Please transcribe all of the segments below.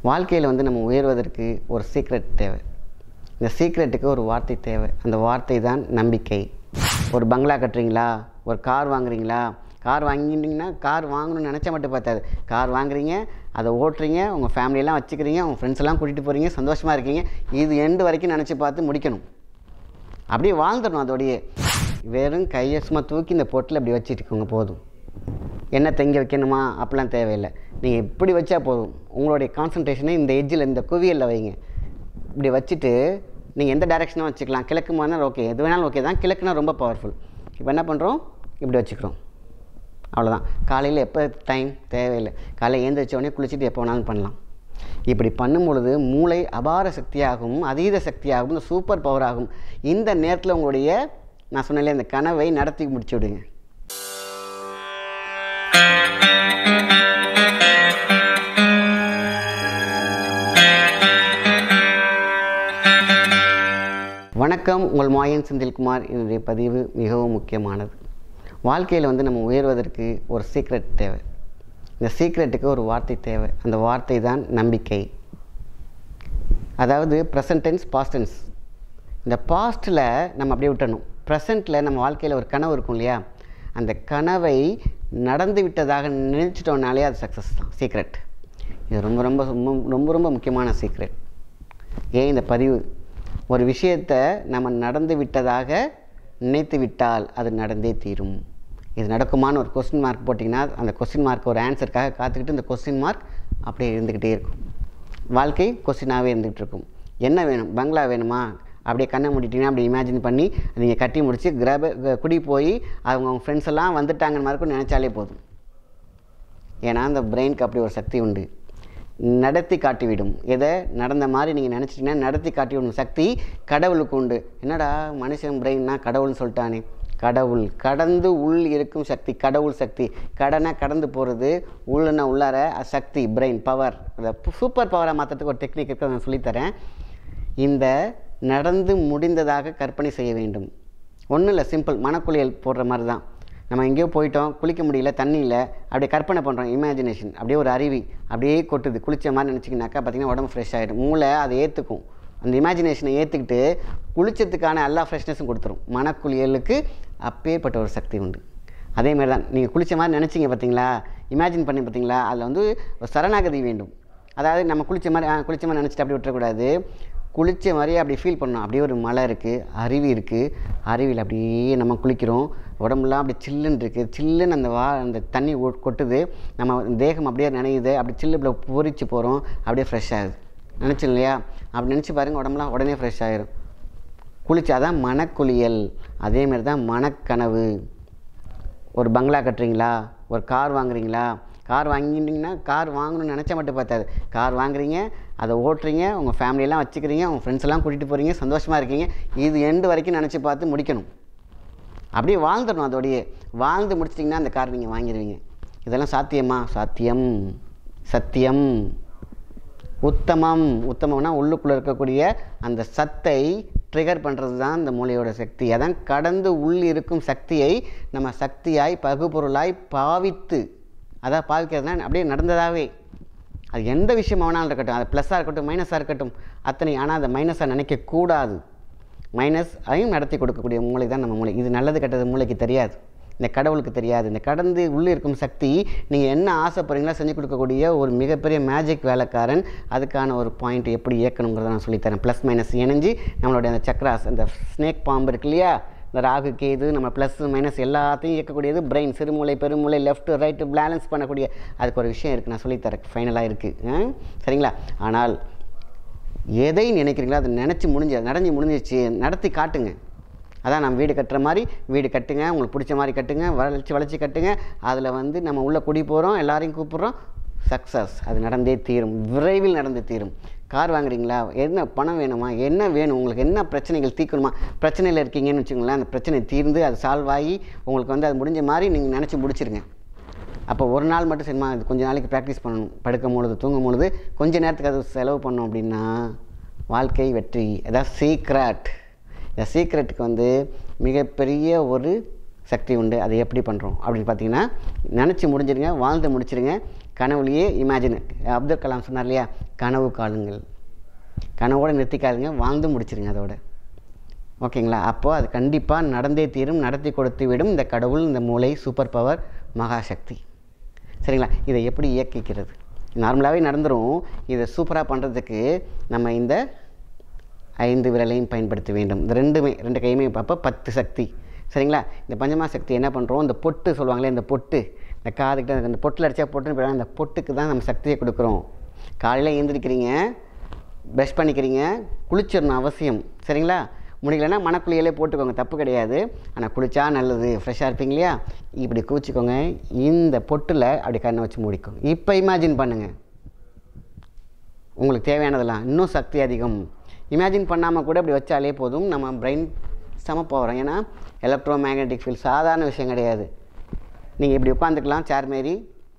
வாழ்க்கையில் வந்து நம்ம உயர்வதற்கு ஒரு சீக்ரெட் தேவை இந்த சீக்ரெட்டுக்கு ஒரு வார்த்தை தேவை அந்த வார்த்தை தான் நம்பிக்கை ஒரு பங்களா கட்டுறீங்களா ஒரு கார் வாங்குறீங்களா கார் வாங்கிட்டீங்கன்னா கார் வாங்கணும்னு நினச்சா மட்டும் பார்த்தாது கார் வாங்குறீங்க அதை ஓட்டுறீங்க உங்கள் ஃபேமிலியெல்லாம் வச்சுக்கிறீங்க உங்கள் ஃப்ரெண்ட்ஸ் எல்லாம் கூட்டிகிட்டு போகிறீங்க சந்தோஷமாக இருக்கீங்க இது எண்டு வரைக்கும் நினச்சி பார்த்து முடிக்கணும் அப்படியே வாழ்ந்துடணும் அதோடையே வெறும் கையை சும்மா தூக்கி இந்த பொட்டில் இப்படி வச்சுட்டுக்கோங்க போதும் என்ன தெங்க வைக்கணுமா அப்படிலாம் தேவையில்லை நீங்கள் இப்படி வச்சா போதும் உங்களுடைய கான்சன்ட்ரேஷனை இந்த எட்ஜில் இந்த குவியலில் வைங்க இப்படி வச்சுட்டு நீங்கள் எந்த டைரெக்ஷனும் வச்சுக்கலாம் கிழக்கு மாதிரி ஓகே எது வேணாலும் ஓகே தான் கிழக்குனா ரொம்ப பவர்ஃபுல் இப்போ என்ன பண்ணுறோம் இப்படி வச்சுக்கிறோம் அவ்வளோதான் காலையில் எப்போ டைம் தேவையில்லை காலையில் ஏந்திரிச்ச உடனே குளிச்சுட்டு எப்போ வேணாலும் பண்ணலாம் இப்படி பண்ணும் பொழுது மூளை அபார சக்தியாகவும் அதீத சக்தியாகவும் இந்த சூப்பர் பவர் ஆகும் இந்த நேரத்தில் உங்களுடைய நான் சொன்னேன்ல இந்த கனவை நடத்தி முடிச்சு விடுங்க வணக்கம் உங்கள் மாயன் செந்தில்குமார் என்னுடைய பதிவு மிகவும் முக்கியமானது வாழ்க்கையில் வந்து நம்ம உயர்வதற்கு ஒரு சீக்ரெட் தேவை இந்த சீக்ரெட்டுக்கு ஒரு வார்த்தை தேவை அந்த வார்த்தை தான் நம்பிக்கை அதாவது ப்ரெசன்ட் டென்ஸ் பாஸ்ட் டென்ஸ் இந்த பாஸ்ட்டில் நம்ம அப்படியே விட்டணும் ப்ரெசண்ட்டில் நம்ம வாழ்க்கையில் ஒரு கனவு இருக்கும் இல்லையா அந்த கனவை நடந்து விட்டதாக நினச்சிட்டோம்னாலே அது சக்ஸஸ் தான் சீக்ரெட் இது ரொம்ப ரொம்ப ரொம்ப ரொம்ப ரொம்ப முக்கியமான சீக்ரெட் ஏன் இந்த பதிவு ஒரு விஷயத்தை நம்ம நடந்து விட்டதாக நினைத்து விட்டால் அது நடந்தே தீரும் இது நடக்குமான்னு ஒரு கொஸ்டின் மார்க் போட்டிங்கன்னா அந்த கொஸ்டின் மார்க் ஒரு ஆன்சருக்காக காத்துக்கிட்டு இந்த கொஸ்டின் மார்க் அப்படியே இருந்துக்கிட்டே இருக்கும் வாழ்க்கை கொஸ்டினாகவே இருந்துகிட்டு இருக்கும் என்ன வேணும் பங்களா வேணுமா அப்படியே கண்ணை மூடிட்டீங்கன்னா அப்படி இமேஜின் பண்ணி நீங்கள் கட்டி முடித்து கிரப குடி போய் அவங்க அவங்க ஃப்ரெண்ட்ஸ் எல்லாம் வந்துட்டாங்கன்னு மாதிரி கூட நினச்சாலே போதும் ஏன்னா அந்த பிரெயினுக்கு அப்படி ஒரு சக்தி உண்டு நடத்தி காட்டிவிடும் எதை நடந்த மாதிரி நீங்கள் நினச்சிட்டிங்கன்னா நடத்தி காட்டிவிடும் சக்தி கடவுளுக்கு உண்டு என்னடா மனுஷன் பிரெயின்னா கடவுள்னு சொல்லிட்டானே கடவுள் கடந்து உள் இருக்கும் சக்தி கடவுள் சக்தி கடனை கடந்து போகிறது உள்ளன உள்ளார சக்தி பிரெயின் பவர் அதை சூப்பர் பவராக மாற்றுறதுக்கு ஒரு டெக்னிக் இருக்குது நான் சொல்லித்தரேன் இந்த நடந்து முடிந்ததாக கற்பனை செய்ய வேண்டும் ஒன்றும் இல்லை சிம்பிள் மனக்குளியல் போடுற மாதிரி தான் நம்ம எங்கேயோ போயிட்டோம் குளிக்க முடியல தண்ணி இல்லை அப்படியே கற்பனை பண்ணுறோம் இமேஜினேஷன் அப்படியே ஒரு அருவி அப்படியே கொட்டுது குளித்த மாதிரி நினச்சிங்கனாக்கா பார்த்திங்கன்னா உடம்பு ஃப்ரெஷ் ஆகிடும் மூளை அதை ஏற்றுக்கும் அந்த இமேஜினேஷனை ஏற்றுக்கிட்டு குளிச்சதுக்கான எல்லா ஃப்ரெஷ்னஸும் கொடுத்துரும் மனக்குளியலுக்கு அப்பேற்பட்ட ஒரு சக்தி உண்டு அதே மாதிரி தான் நீங்கள் குளித்த மாதிரி நினச்சிங்க பார்த்தீங்களா இமேஜின் பண்ணி பார்த்தீங்களா அதில் வந்து ஒரு சரணாகதி வேண்டும் அதாவது நம்ம குளித்த மாதிரி ஆ குளித்த மாதிரி நினச்சிட்டு அப்படி விட்டுறக்கூடாது குளித்த மாதிரியே அப்படி ஃபீல் பண்ணோம் அப்படியே ஒரு மலை இருக்குது அருவி இருக்குது அருவியில் அப்படியே நம்ம குளிக்கிறோம் உடம்புலாம் அப்படி சில்லுன்னு இருக்குது சில்லுன்னு அந்த வா அந்த தண்ணி ஒ- கொட்டுது நம்ம தேகம் அப்படியே நனையுது அப்படி சில்லு இப்படி பொறிச்சு போகிறோம் அப்படியே ஃப்ரெஷ் ஆகுது நினச்சோம் இல்லையா அப்படி நினச்சி பாருங்கள் உடம்புலாம் உடனே ஃப்ரெஷ் ஆயிரும் குளிச்சாதான் மனக்குளியல் அதேமாரி தான் மனக்கனவு ஒரு பங்களா கட்டுறீங்களா ஒரு கார் வாங்குறீங்களா கார் வாங்கிட்டீங்கன்னா கார் வாங்கணும்னு நினச்சா மட்டும் பார்த்தாது கார் வாங்குறீங்க அதை ஓட்டுறீங்க உங்கள் ஃபேமிலியெல்லாம் வச்சுக்கிறீங்க உங்கள் ஃப்ரெண்ட்ஸ் எல்லாம் கூட்டிகிட்டு போகிறீங்க சந்தோஷமாக இருக்கீங்க இது எண்டு வரைக்கும் நினச்சி பார்த்து முடிக்கணும் அப்படியே வாழ்ந்துடணும் அதோடையே வாழ்ந்து முடிச்சிட்டிங்கன்னா அந்த கார் நீங்கள் வாங்கிடுவீங்க இதெல்லாம் சாத்தியமா சாத்தியம் சத்தியம் உத்தமம் உத்தமம்னா உள்ளுக்குள்ளே இருக்கக்கூடிய அந்த சத்தை ட்ரிகர் பண்ணுறது தான் இந்த மூளையோட சக்தி அதான் கடந்து உள் இருக்கும் சக்தியை நம்ம சக்தியாய் பகுபொருளாய் பாவித்து அதான் பாவிக்கிறதுனா அப்படியே நடந்ததாகவே அது எந்த விஷயம் வேணாலும் இருக்கட்டும் அது ப்ளஸ்ஸாக இருக்கட்டும் மைனஸாக இருக்கட்டும் அத்தனை ஆனால் அதை மைனஸாக நினைக்கக்கூடாது மைனஸ் அதையும் நடத்தி கொடுக்கக்கூடிய மூளை தான் நம்ம மூளை இது நல்லது கெட்டது மூளைக்கு தெரியாது இந்த கடவுளுக்கு தெரியாது இந்த கடந்து உள்ளே இருக்கும் சக்தி நீங்கள் என்ன ஆசைப்படுறீங்களோ செஞ்சு கொடுக்கக்கூடிய ஒரு மிகப்பெரிய மேஜிக் வேலைக்காரன் அதுக்கான ஒரு பாயிண்ட் எப்படி இயக்கணுங்கிறத நான் சொல்லித்தரேன் ப்ளஸ் மைனஸ் இணைஞ்சு நம்மளுடைய அந்த சக்ராஸ் அந்த ஸ்னேக் பாம்பு இருக்கு இல்லையா இந்த ராகு கேது நம்ம ப்ளஸ் மைனஸ் எல்லாத்தையும் இயக்கக்கூடியது பிரெயின் சிறுமூளை பெருமூளை லெஃப்ட் ரைட்டு பேலன்ஸ் பண்ணக்கூடிய அதுக்கு ஒரு விஷயம் இருக்குது நான் சொல்லித்தரேன் ஃபைனலாக இருக்குது சரிங்களா ஆனால் எதை நினைக்கிறீங்களோ அதை நினச்சி முடிஞ்சு அது நடந்து முடிஞ்சிச்சு நடத்தி காட்டுங்க அதான் நம்ம வீடு கட்டுற மாதிரி வீடு கட்டுங்க உங்களுக்கு பிடிச்ச மாதிரி கட்டுங்க வளைச்சி வளைச்சி கட்டுங்க அதில் வந்து நம்ம உள்ளே குடி போகிறோம் எல்லாரையும் கூப்பிட்றோம் சக்ஸஸ் அது நடந்தே தீரும் விரைவில் நடந்து தீரும் கார் வாங்குறீங்களா என்ன பணம் வேணுமா என்ன வேணும் உங்களுக்கு என்ன பிரச்சனைகள் தீர்க்கணுமா பிரச்சனையில் இருக்கீங்கன்னு வச்சுக்கோங்களேன் அந்த பிரச்சனை தீர்ந்து அது சால்வ் ஆகி உங்களுக்கு வந்து அது முடிஞ்ச மாதிரி நீங்கள் நினச்சி முடிச்சிருங்க அப்போ ஒரு நாள் மட்டும் சரிம்மா இது கொஞ்ச நாளைக்கு ப்ராக்டிஸ் பண்ணணும் படுக்கும் பொழுது தூங்கும் பொழுது கொஞ்ச நேரத்துக்கு அது செலவு பண்ணோம் அப்படின்னா வாழ்க்கை வெற்றி அதாவது சீக்ரெட் இந்த சீக்ரெட்டுக்கு வந்து மிகப்பெரிய ஒரு சக்தி உண்டு அதை எப்படி பண்ணுறோம் அப்படின்னு பார்த்தீங்கன்னா நினச்சி முடிஞ்சிருங்க வாழ்ந்து முடிச்சிருங்க கனவுலையே இமேஜின் அப்துல் கலாம் சொன்னார் இல்லையா கனவு காணுங்கள் கனவோட நிறுத்திக்காதுங்க வாழ்ந்து முடிச்சிருங்க அதோட ஓகேங்களா அப்போது அது கண்டிப்பாக நடந்தே தீரும் நடத்தி கொடுத்து விடும் இந்த கடவுள் இந்த மூளை சூப்பர் பவர் மகாசக்தி சரிங்களா இதை எப்படி இயக்கிக்கிறது நார்மலாகவே நடந்துடும் இதை சூப்பராக பண்ணுறதுக்கு நம்ம இந்த ஐந்து விரலையும் பயன்படுத்த வேண்டும் இந்த ரெண்டுமே ரெண்டு கையுமே அப்போ பத்து சக்தி சரிங்களா இந்த பஞ்சமா சக்தி என்ன பண்ணுறோம் இந்த பொட்டு சொல்லுவாங்களே இந்த பொட்டு இந்த காதுக்கிட்ட அந்த பொட்டில் அடித்தா பொட்டுன்னு போயிடும் அந்த பொட்டுக்கு தான் நம்ம சக்தியை கொடுக்குறோம் காலையில் எழுந்திரிக்கிறீங்க ப்ரஷ் பண்ணிக்கிறீங்க குளிச்சிடணும் அவசியம் சரிங்களா முடியலன்னா மனக்குளியலே போட்டுக்கோங்க தப்பு கிடையாது ஆனால் குளிச்சா நல்லது ஃப்ரெஷ்ஷாக இருப்பீங்க இல்லையா இப்படி குளிச்சிக்கோங்க இந்த பொட்டில் அப்படி கண்ணை வச்சு மூடிக்கோங்க இப்போ இமேஜின் பண்ணுங்கள் உங்களுக்கு தேவையானதெல்லாம் இன்னும் சக்தி அதிகம் இமேஜின் பண்ணாமல் கூட இப்படி வச்சாலே போதும் நம்ம பிரெயின் செம போகிறோம் ஏன்னா எலக்ட்ரோ மேக்னெட்டிக் ஃபீல்ட் சாதாரண விஷயம் கிடையாது நீங்கள் இப்படி உட்காந்துக்கலாம் சேர் மாரி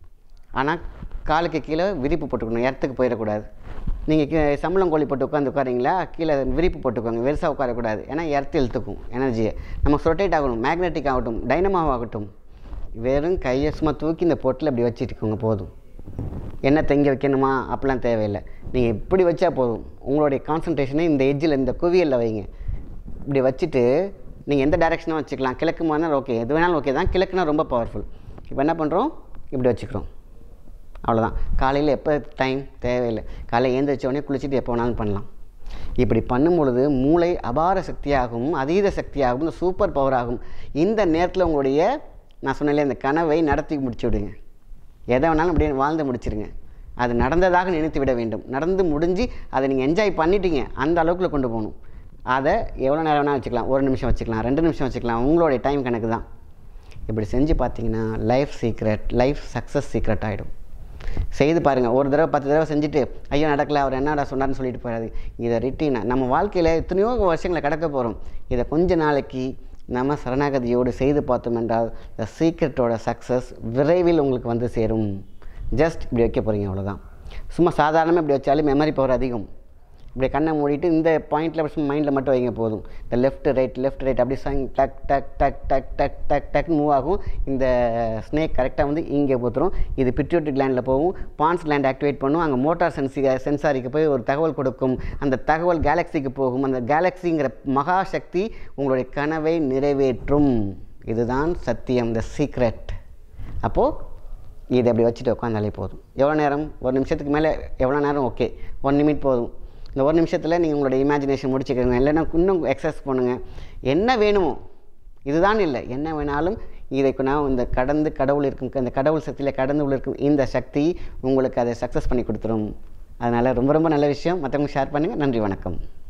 ஆனால் காலுக்கு கீழே விரிப்பு போட்டுக்கணும் இடத்துக்கு போயிடக்கூடாது நீங்கள் சம்பளம் கோழி போட்டு உட்காந்து உட்காரீங்களா கீழே விரிப்பு போட்டுக்கோங்க வெறுசாக உட்காரக்கூடாது ஏன்னா எர்த்து இழுத்துக்கும் எனர்ஜியை நமக்கு ரொட்டேட் ஆகணும் மேக்னெட்டிக் ஆகட்டும் டைனமாவும் ஆகட்டும் வெறும் கையை சும்மா தூக்கி இந்த பொட்டில் இப்படி வச்சுட்டுக்கோங்க போதும் என்ன தெங்க வைக்கணுமா அப்படிலாம் தேவையில்லை நீங்கள் இப்படி வச்சா போதும் உங்களுடைய கான்சன்ட்ரேஷனை இந்த எட்ஜில் இந்த குவியலில் வைங்க இப்படி வச்சுட்டு நீங்கள் எந்த டைரெக்ஷனும் வச்சுக்கலாம் கிழக்கு மாதிரி ஓகே எது வேணாலும் ஓகே தான் கிழக்குனா ரொம்ப பவர்ஃபுல் இப்போ என்ன பண்ணுறோம் இப்படி வச்சுக்கிறோம் அவ்வளோதான் காலையில் எப்போ டைம் தேவையில்லை காலையில் ஏந்திரிச்ச உடனே குளிச்சுட்டு எப்போ வேணாலும் பண்ணலாம் இப்படி பண்ணும் பொழுது மூளை அபார சக்தியாகவும் அதீத சக்தியாகவும் இந்த சூப்பர் பவர் ஆகும் இந்த நேரத்தில் உங்களுடைய நான் சொன்னேன்ல இந்த கனவை நடத்தி முடிச்சு விடுங்க எதை வேணாலும் அப்படியே வாழ்ந்து முடிச்சிருங்க அது நடந்ததாக நினைத்து விட வேண்டும் நடந்து முடிஞ்சு அதை நீங்கள் என்ஜாய் பண்ணிட்டீங்க அந்த அளவுக்குள்ள கொண்டு போகணும் அதை எவ்வளோ நேரம் வேணால் வச்சுக்கலாம் ஒரு நிமிஷம் வச்சுக்கலாம் ரெண்டு நிமிஷம் வச்சுக்கலாம் உங்களுடைய டைம் கணக்கு தான் இப்படி செஞ்சு பார்த்தீங்கன்னா life secret life success secret ஆகிடும் செய்து பாருங்கள் ஒரு தடவை பத்து தடவை செஞ்சுட்டு ஐயோ நடக்கல அவர் என்னடா சொன்னார்னு சொல்லிட்டு போயிடாது இதை ரிட்டீனாக நம்ம வாழ்க்கையில் எத்தனையோ வருஷங்களை கடக்க போகிறோம் இதை கொஞ்ச நாளைக்கு நம்ம சரணாகதியோடு செய்து பார்த்தோம் என்றால் த சீக்ரெட்டோட சக்ஸஸ் விரைவில் உங்களுக்கு வந்து சேரும் ஜஸ்ட் இப்படி வைக்க போகிறீங்க அவ்வளோதான் சும்மா சாதாரணமாக இப்படி வச்சாலும் மெமரி பவர் அதிகம் இப்படி கண்ணை மூடிட்டு இந்த பாயிண்டில் மைண்டில் மட்டும் வைங்க போதும் இந்த லெஃப்ட் ரைட் லெஃப்ட் ரைட் அப்படி சங் டக் டக் டக் டக் டக் டக் டக் மூவ் ஆகும் இந்த ஸ்னேக் கரெக்டாக வந்து இங்கே போத்துரும் இது பிட்யூட்டரி கிளாண்டில் போகும் பான்ஸ் கிளாண்ட் ஆக்டிவேட் பண்ணும் அங்கே மோட்டார் சென்சி சென்சாரிக்கு போய் ஒரு தகவல் கொடுக்கும் அந்த தகவல் கேலக்ஸிக்கு போகும் அந்த கேலக்ஸிங்கிற மகா சக்தி உங்களுடைய கனவை நிறைவேற்றும் இதுதான் சத்தியம் த சீக்ரெட் அப்போது இதை அப்படி வச்சுட்டு உட்காந்தாலே போதும் எவ்வளோ நேரம் ஒரு நிமிஷத்துக்கு மேலே எவ்வளோ நேரம் ஓகே ஒன் நிமிட் போதும் இந்த ஒரு நிமிஷத்தில் நீங்கள் உங்களுடைய இமேஜினேஷன் முடிச்சுக்கோங்க இல்லைன்னா இன்னும் எக்ஸசைஸ் பண்ணுங்கள் என்ன வேணுமோ இதுதான் இல்லை என்ன வேணாலும் இதை நான் இந்த கடந்து கடவுள் இருக்கும் இந்த கடவுள் சக்தியில் கடந்து உள்ள இருக்கும் இந்த சக்தி உங்களுக்கு அதை சக்ஸஸ் பண்ணி கொடுத்துரும் அதனால் ரொம்ப ரொம்ப நல்ல விஷயம் மற்றவங்க ஷேர் பண்ணுங்கள் நன்றி வணக்கம்